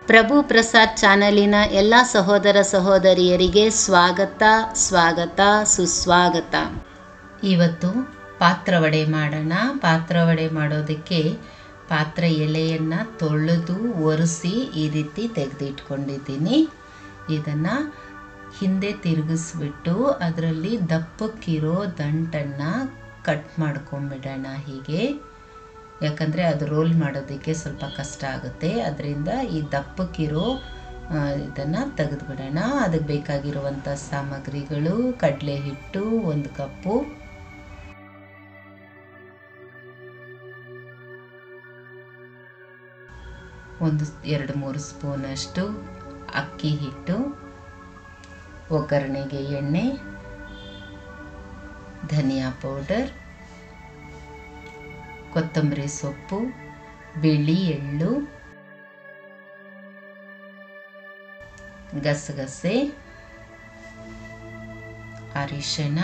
ಪ್ರಭು ಪ್ರಸಾದ್ ಚಾನಲಿನ ಎಲ್ಲ ಸಹೋದರ ಸಹೋದರಿಯರಿಗೆ ಸ್ವಾಗತ ಸ್ವಾಗತ ಸುಸ್ವಾಗತ ಇವತ್ತು ಪಾತ್ರವಡೆ ಮಾಡೋಣ ಪಾತ್ರವಡೆ ಮಾಡೋದಕ್ಕೆ ಪಾತ್ರೆ ಎಲೆಯನ್ನು ತೊಳೆದು ಒರೆಸಿ ಈ ರೀತಿ ತೆಗೆದಿಟ್ಕೊಂಡಿದ್ದೀನಿ ಇದನ್ನು ಹಿಂದೆ ತಿರುಗಿಸ್ಬಿಟ್ಟು ಅದರಲ್ಲಿ ದಪ್ಪಕ್ಕಿರೋ ದಂಟನ್ನು ಕಟ್ ಮಾಡ್ಕೊಂಬಿಡೋಣ ಹೀಗೆ ಯಾಕಂದರೆ ಅದು ರೋಲ್ ಮಾಡೋದಕ್ಕೆ ಸ್ವಲ್ಪ ಕಷ್ಟ ಆಗುತ್ತೆ ಅದರಿಂದ ಈ ದಪ್ಪಕ್ಕಿರೋ ಇದನ್ನು ತೆಗೆದುಬಿಡೋಣ ಅದಕ್ಕೆ ಬೇಕಾಗಿರುವಂಥ ಸಾಮಗ್ರಿಗಳು ಕಡಲೆ ಹಿಟ್ಟು ಒಂದು ಕಪ್ಪು ಒಂದು ಎರಡು ಮೂರು ಸ್ಪೂನಷ್ಟು ಅಕ್ಕಿ ಹಿಟ್ಟು ಒಗ್ಗರಣೆಗೆ ಎಣ್ಣೆ ಧನಿಯಾ ಪೌಡರ್ ಕೊತ್ತಂಬರಿ ಸೊಪ್ಪು ಬಿಳಿ ಎಳ್ಳು ಗಸಗಸೆ ಅರಿಶಿಣ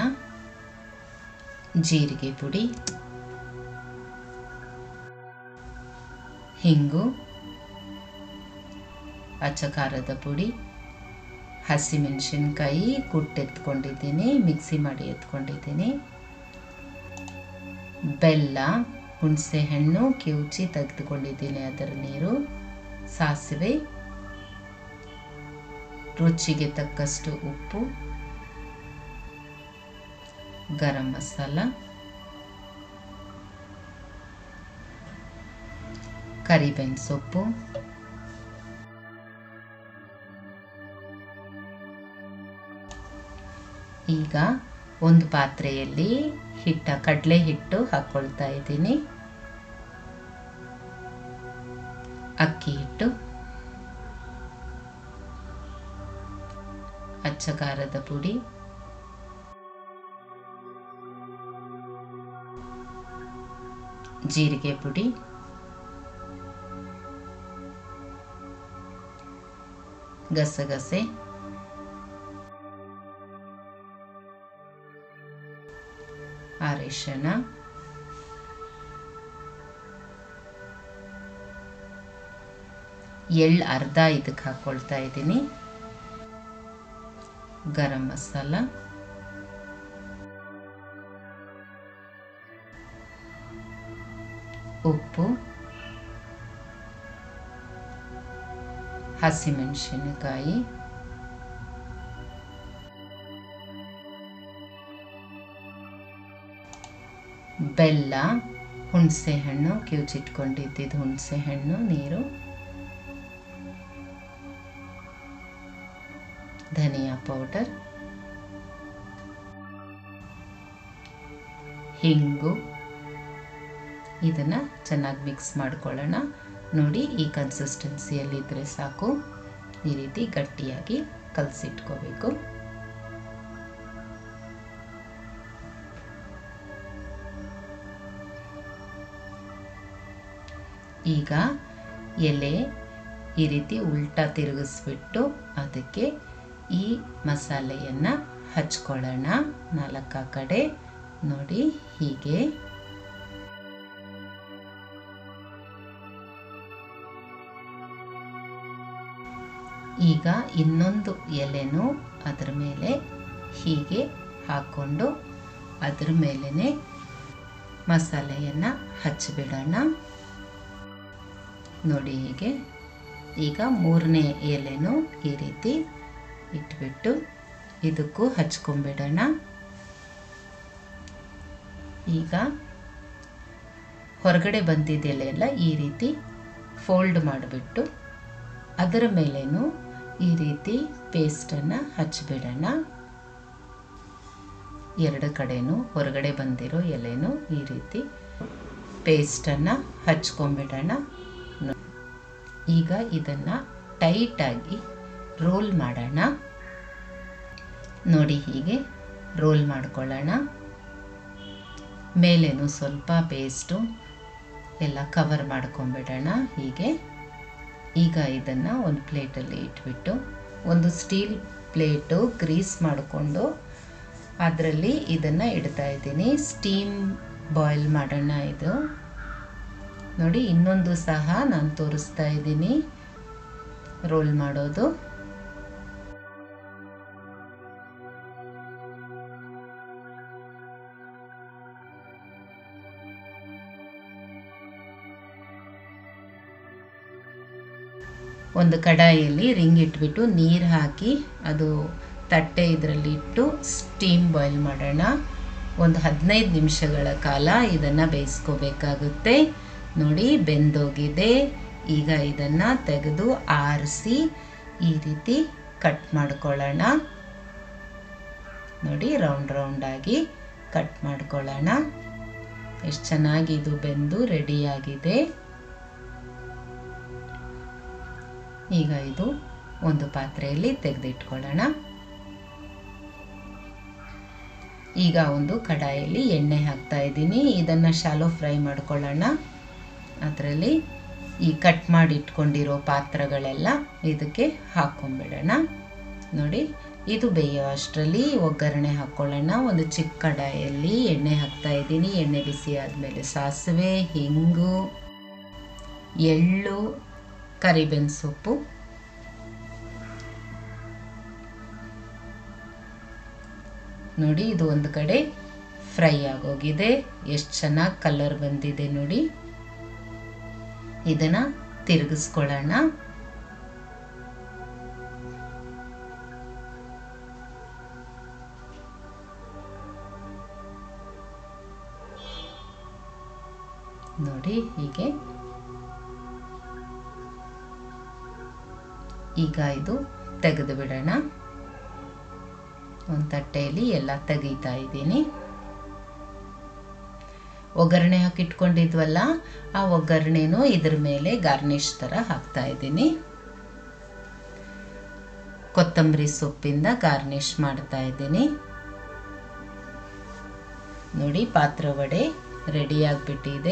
ಜೀರಿಗೆ ಪುಡಿ ಹಿಂಗು ಅಚ್ಚಕಾರದ ಪುಡಿ ಹಸಿಮೆಣಸಿನ್ಕಾಯಿ ಕುಟ್ಟೆತ್ಕೊಂಡಿದ್ದೀನಿ ಮಿಕ್ಸಿ ಮಾಡಿ ಎತ್ಕೊಂಡಿದ್ದೀನಿ ಬೆಲ್ಲ ಹುಣಸೆ ಹಣ್ಣು ಕಿವುಚಿ ತೆಗೆದುಕೊಂಡಿದ್ದೀನಿ ಅದರ ನೀರು ಸಾಸಿವೆ ರುಚಿಗೆ ತಕ್ಕಷ್ಟು ಉಪ್ಪು ಗರಂ ಮಸಾಲ ಕರಿಬೇವಿನ ಸೊಪ್ಪು ಈಗ ಒಂದು ಪಾತ್ರೆಯಲ್ಲಿ ಹಿಟ್ಟ ಕಡಲೆ ಹಿಟ್ಟು ಹಾಕ್ಕೊಳ್ತಾ ಇದ್ದೀನಿ ಅಕ್ಕಿ ಹಿಟ್ಟು ಅಚ್ಚಕಾರದ ಪುಡಿ ಜೀರಿಗೆ ಪುಡಿ ಗಸಗಸೆ ಅರಿಶಿಣ ಎಳ್ಳು ಅರ್ಧ ಇದಕ್ಕೆ ಹಾಕ್ಕೊಳ್ತಾ ಇದ್ದೀನಿ ಗರಂ ಮಸಾಲ ಉಪ್ಪು ಹಸಿಮೆಣಸಿನಕಾಯಿ ಬೆಲ್ಲ ಹುಣಸೆ ಹಣ್ಣು ಕಿವುಚಿಟ್ಕೊಂಡಿದ್ದಿದ್ದು ಹುಣಸೆ ಹಣ್ಣು ನೀರು ಧನಿಯಾ ಪೌಡರ್ ಹಿಂಗು ಇದನ್ನು ಚೆನ್ನಾಗಿ ಮಿಕ್ಸ್ ಮಾಡ್ಕೊಳ್ಳೋಣ ನೋಡಿ ಈ ಕನ್ಸಿಸ್ಟೆನ್ಸಿಯಲ್ಲಿದ್ದರೆ ಸಾಕು ಈ ರೀತಿ ಗಟ್ಟಿಯಾಗಿ ಕಲಸಿಟ್ಕೋಬೇಕು ಈಗ ಎಲೆ ಈ ರೀತಿ ಉಲ್ಟಾ ತಿರುಗಿಸ್ಬಿಟ್ಟು ಅದಕ್ಕೆ ಈ ಮಸಾಲೆಯನ್ನು ಹಚ್ಕೊಳ್ಳೋಣ ನಾಲ್ಕು ಕಡೆ ನೋಡಿ ಹೀಗೆ ಈಗ ಇನ್ನೊಂದು ಎಲೆನೂ ಅದರ ಮೇಲೆ ಹೀಗೆ ಹಾಕ್ಕೊಂಡು ಅದರ ಮೇಲೇ ಮಸಾಲೆಯನ್ನು ಹಚ್ಚಿಬಿಡೋಣ ನೋಡಿ ಹೀಗೆ ಈಗ ಮೂರನೇ ಎಲೆನೂ ಈ ರೀತಿ ಇಟ್ಬಿಟ್ಟು ಇದಕ್ಕೂ ಹಚ್ಕೊಂಬಿಡೋಣ ಈಗ ಹೊರಗಡೆ ಬಂದಿದ್ದ ಎಲೆಯೆಲ್ಲ ಈ ರೀತಿ ಫೋಲ್ಡ್ ಮಾಡಿಬಿಟ್ಟು ಅದರ ಮೇಲೇನು ಈ ರೀತಿ ಪೇಸ್ಟನ್ನು ಹಚ್ಚಿಬಿಡೋಣ ಎರಡು ಕಡೆನೂ ಹೊರಗಡೆ ಬಂದಿರೋ ಎಲೆನೂ ಈ ರೀತಿ ಪೇಸ್ಟನ್ನು ಹಚ್ಕೊಂಬಿಡೋಣ ಈಗ ಇದನ್ನು ಟೈಟಾಗಿ ರೋಲ್ ಮಾಡೋಣ ನೋಡಿ ಹೀಗೆ ರೋಲ್ ಮಾಡ್ಕೊಳ್ಳೋಣ ಮೇಲೇನು ಸ್ವಲ್ಪ ಪೇಸ್ಟು ಎಲ್ಲ ಕವರ್ ಮಾಡ್ಕೊಂಬಿಡೋಣ ಹೀಗೆ ಈಗ ಇದನ್ನು ಒಂದು ಪ್ಲೇಟಲ್ಲಿ ಇಟ್ಬಿಟ್ಟು ಒಂದು ಸ್ಟೀಲ್ ಪ್ಲೇಟು ಗ್ರೀಸ್ ಮಾಡಿಕೊಂಡು ಅದರಲ್ಲಿ ಇದನ್ನು ಇಡ್ತಾ ಇದ್ದೀನಿ ಸ್ಟೀಮ್ ಬಾಯ್ಲ್ ಮಾಡೋಣ ಇದು ನೋಡಿ ಇನ್ನೊಂದು ಸಹ ನಾನು ತೋರಿಸ್ತಾ ಇದ್ದೀನಿ ರೋಲ್ ಮಾಡೋದು ಒಂದು ಕಡಾಯಿಯಲ್ಲಿ ರಿಂಗ್ ಇಟ್ಬಿಟ್ಟು ನೀರು ಹಾಕಿ ಅದು ತಟ್ಟೆ ಇದರಲ್ಲಿ ಇಟ್ಟು ಸ್ಟೀಮ್ ಬಾಯ್ಲ್ ಮಾಡೋಣ ಒಂದು ಹದಿನೈದು ನಿಮಿಷಗಳ ಕಾಲ ಇದನ್ನು ಬೇಯಿಸ್ಕೋಬೇಕಾಗುತ್ತೆ ನೋಡಿ ಬೆಂದೋಗಿದೆ ಈಗ ಇದನ್ನು ತೆಗೆದು ಆರಿಸಿ ಈ ರೀತಿ ಕಟ್ ಮಾಡ್ಕೊಳ್ಳೋಣ ನೋಡಿ ರೌಂಡ್ ರೌಂಡಾಗಿ ಕಟ್ ಮಾಡ್ಕೊಳ್ಳೋಣ ಎಷ್ಟು ಚೆನ್ನಾಗಿ ಇದು ಬೆಂದು ರೆಡಿಯಾಗಿದೆ ಈಗ ಇದು ಒಂದು ಪಾತ್ರೆಯಲ್ಲಿ ತೆಗೆದಿಟ್ಕೊಳ್ಳೋಣ ಈಗ ಒಂದು ಕಡಾಯಲ್ಲಿ ಎಣ್ಣೆ ಹಾಕ್ತಾ ಇದ್ದೀನಿ ಇದನ್ನು ಶಾಲೋ ಫ್ರೈ ಮಾಡ್ಕೊಳ್ಳೋಣ ಅದರಲ್ಲಿ ಈ ಕಟ್ ಮಾಡಿ ಇಟ್ಕೊಂಡಿರೋ ಪಾತ್ರಗಳೆಲ್ಲ ಇದಕ್ಕೆ ಹಾಕ್ಕೊಂಬಿಡೋಣ ನೋಡಿ ಇದು ಬೇಯೋ ಅಷ್ಟರಲ್ಲಿ ಒಗ್ಗರಣೆ ಹಾಕ್ಕೊಳ್ಳೋಣ ಒಂದು ಚಿಕ್ಕ ಕಡಾಯಲ್ಲಿ ಎಣ್ಣೆ ಹಾಕ್ತಾ ಇದ್ದೀನಿ ಎಣ್ಣೆ ಬಿಸಿ ಆದಮೇಲೆ ಸಾಸಿವೆ ಹಿಂಗು ಎಳ್ಳು ಕರಿಬೇವಿನ ಸೊಪ್ಪು ನೋಡಿ ಇದು ಒಂದು ಕಡೆ ಫ್ರೈ ಆಗೋಗಿದೆ ಎಷ್ಟು ಚೆನ್ನಾಗಿ ಕಲರ್ ಬಂದಿದೆ ನೋಡಿ ಇದನ್ನ ತಿರುಗಿಸ್ಕೊಳ್ಳೋಣ ನೋಡಿ ಹೀಗೆ ಈಗ ಇದು ತೆಗೆದು ಬಿಡೋಣ ಒಂದು ತಟ್ಟೆಯಲ್ಲಿ ಎಲ್ಲ ತೆಗಿತಾ ಇದ್ದೀನಿ ಒಗ್ಗರಣೆ ಹಾಕಿಟ್ಕೊಂಡಿದ್ವಲ್ಲ ಆ ಒಗ್ಗರಣೆನೂ ಇದ್ರ ಮೇಲೆ ಗಾರ್ನಿಷ್ ಥರ ಹಾಕ್ತಾ ಇದ್ದೀನಿ ಕೊತ್ತಂಬರಿ ಸೊಪ್ಪಿಂದ ಗಾರ್ನಿಷ್ ಮಾಡ್ತಾ ಇದ್ದೀನಿ ನೋಡಿ ಪಾತ್ರ ವಡೆ ರೆಡಿ ಆಗಿಬಿಟ್ಟಿದೆ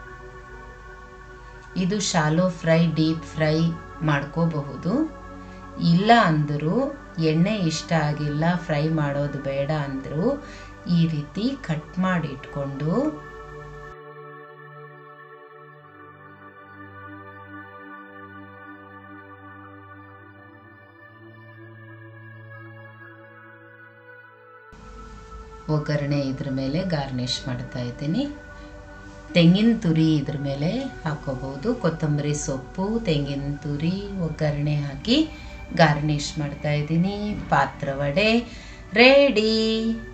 ಇದು ಶಾಲೋ ಫ್ರೈ ಡೀಪ್ ಫ್ರೈ ಮಾಡ್ಕೋಬಹುದು ಇಲ್ಲ ಅಂದರೂ ಎಣ್ಣೆ ಇಷ್ಟ ಆಗಿಲ್ಲ ಫ್ರೈ ಮಾಡೋದು ಬೇಡ ಅಂದರೂ ಈ ರೀತಿ ಕಟ್ ಮಾಡಿ ಇಟ್ಕೊಂಡು ಒಗ್ಗರಣೆ ಇದ್ರ ಮೇಲೆ ಗಾರ್ನಿಷ್ ಮಾಡ್ತಾ ಇದ್ದೀನಿ ತೆಂಗಿನ ತುರಿ ಇದ್ರ ಮೇಲೆ ಹಾಕೋಬಹುದು ಕೊತ್ತಂಬರಿ ಸೊಪ್ಪು ತೆಂಗಿನ ತುರಿ ಒಗ್ಗರಣೆ ಹಾಕಿ ಗಾರ್ನಿಷ್ ಮಾಡ್ತಾ ಇದ್ದೀನಿ ಪಾತ್ರ ವಡೆ ರೆಡಿ